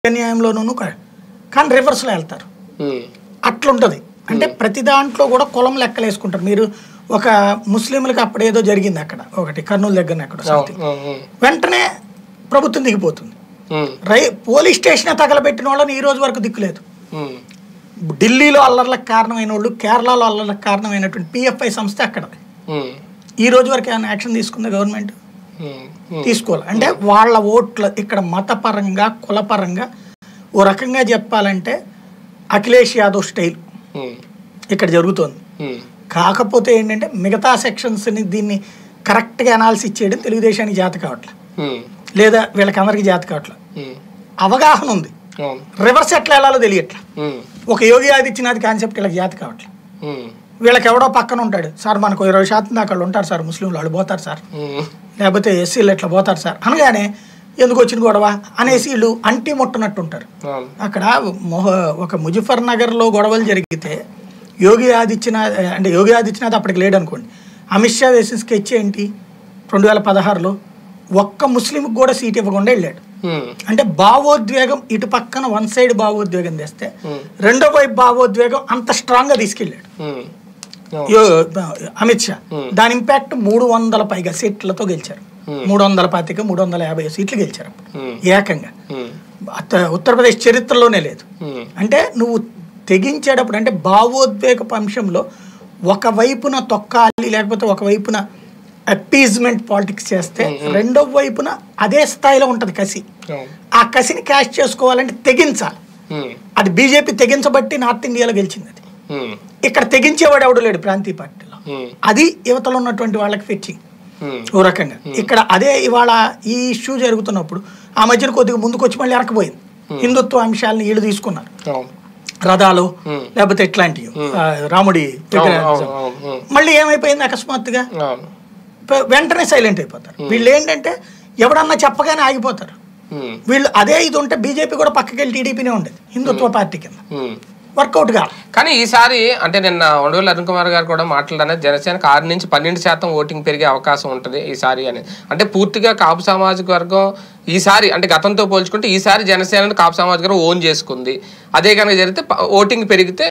న్యాయంలోనూ కా- కానీ రివర్స్లో వెళ్తారు ఉమ్, అట్లుంటది అంటే ప్రతి దాంట్లో కూడా కులం లెక్కలు వేసుకుంటారు మీరు ఒక ముస్లింలకు అప్పుడు ఏదో జరిగింది అక్కడ ఒకటి కర్నూలు దగ్గర అక్కడ something. ఉమ్, ఉమ్, వెంటనే ప్రభుత్వం దిగిపోతుంది ఉమ్, రై పోలీస్ స్టేషన్ తగలబెట్టిన వాళ్ళని ఈ రోజు వరకు దిక్కులేదు ఉమ్, ఢిల్లీలో అల్లర్లకు కారణమైన వాళ్ళు కేరళలో అల్లర్లకు కారణమైనటువంటి పిఎఫ్ఐ సంస్థ అక్కడ ఉమ్, ఈ రోజు వరకు ఏమైనా యాక్షన్ తీసుకుందా గవర్నమెంట్ ఉమ్, ఉమ్, తీసుకోవాలి అంటే వాళ్ళ ఓట్ల ఇక్కడ మతపరంగా కులపరంగా ఓ రకంగా చెప్పాలంటే అఖిలేష్ యాదవ్ స్టైల్ ఉమ్, ఇక్కడ జరుగుతోంది ఉమ్, కాకపోతే ఏంటంటే మిగతా సెక్షన్స్ని దీన్ని కరెక్ట్గా అనాలిసిస్ చేయడం తెలుగుదేశానికి జాత కావట్లేదు ఉమ్, లేదా వీళ్ళకి అందరికీ జాత కావట్లేదు ఉమ్, అవగాహన ఉంది అవును, రివర్స్ ఎట్లా వెళ్ళాలో తెలియట్లా ఉమ్, ఒక యోగి ఆదిత్యనాథ్ కాన్సెప్ట్ వీళ్ళకి జాత కావట్లేదు ఉమ్, వీళ్ళకి ఎవడో పక్కన ఉంటాడు సార్ మనకు ఇరవై శాతం దాకా వాళ్ళు ఉంటారు సార్ ముస్లింలు వాళ్ళు పోతారు సార్ ఉమ్, లేకపోతే ఎస్సీలు ఎట్లా పోతారు సార్ అనగానే ఎందుకు వచ్చిన గొడవ అనేసి వీళ్ళు అంటి ముట్టనట్టు ఉంటారు అవును, అక్కడ మొహ ఒక ముజఫర్ నగర్లో గొడవలు జరిగితే యోగి ఆదిత్యనాథ్ అంటే యోగి ఆదిత్యనాథ్ అప్పటికి లేడు అనుకోండి అమిత్ షా వేసిన స్కెచ్ ఏంటి రెండు వేల పదహారులో ఒక్క ముస్లింకి కూడా సీట్ ఇవ్వకుండా వెళ్ళాడు ఉమ్, అంటే భావోద్వేగం ఇటు పక్కన వన్ సైడ్ భావోద్వేగం తెస్తే ఉమ్, రెండో వైపు భావోద్వేగం అంత స్ట్రాంగ్గా తీసుకెళ్ళాడు ఉమ్, అవును, యో- అమిత్ షా Hmm. దాని ఇంపాక్ట్ మూడు వందల పైగా సీట్లతో గెలిచారు Hmm. మూడు వందల పాతిక మూడు వందల యాభై సీట్లు గెలిచారు అప్పుడు. ఉమ్, ఏకంగా ఉమ్, అత్త- ఉత్తరప్రదేశ్ చరిత్రలోనే లేదు ఉమ్, అంటే నువ్వు తెగించేటప్పుడు అంటే భావోద్వేగపు అంశంలో ఒక వైపున తొక్కాలి లేకపోతే ఒక వైపున అపీజ్మెంట్ పాలిటిక్స్ చేస్తే రెండో వైపున అదే స్థాయిలో ఉంటుంది కసి అవును, ఆ కసిని క్యాష్ చేసుకోవాలంటే తెగించాలి ఉమ్, అది బీజేపీ తెగించబట్టి నార్త్ ఇండియాలో గెలిచింది అది ఉమ్, ఇక్కడ తెగించేవాడు ఎవడు లేడు ప్రాంతీయ పార్టీలో ఉమ్, అది యువతలో ఉన్నటువంటి వాళ్ళకి ఫెచ్చింగ్ ఉమ్, ఓ రకంగా ఇక్కడ అదే ఇవాళ ఈ ఇష్యూ జరుగుతున్నప్పుడు ఆ మధ్యన కొద్దిగా ముందుకు వచ్చి మళ్ళీ వెనకపోయింది హిందుత్వ అంశాలను వీళ్ళు తీసుకున్నారు అవును, రథాలు Hmm. లేకపోతే ఇట్లాంటివి ఆ, రాముడి అవును, విగ్రహాలు. అవును, అవును, ఉమ్, మళ్ళీ ఏమైపోయింది అకస్మాత్తుగా అవును, ప- వెంటనే సైలెంట్ అయిపోతారు వీళ్ళు ఏంటంటే ఎవడన్నా చెప్పగానే ఆగిపోతారు ఉమ్, వీళ్ళు అదే ఇది ఉంటే బీజేపీ కూడా పక్కకి వెళ్ళి టీడీపీనే ఉండేది హిందుత్వ పార్టీ కింద ఉమ్. వర్కౌట్ కాదు కానీ ఈసారి అంటే నిన్న ఉండవల్లి అరుణ్ కుమార్ గారు కూడా మాట్లాడారు జనసేనకు ఆరు నుంచి పన్నెండు శాతం ఓటింగ్ పెరిగే అవకాశం ఉంటుంది ఈసారి అని అంటే పూర్తిగా కాపు సామాజిక వర్గం ఈసారి అంటే గతంతో పోల్చుకుంటే ఈసారి జనసేనను కాపు సామాజిక వర్గం ఓన్ చేసుకుంది అదే కనుక జరిగితే ప- ఓటింగ్ పెరిగితే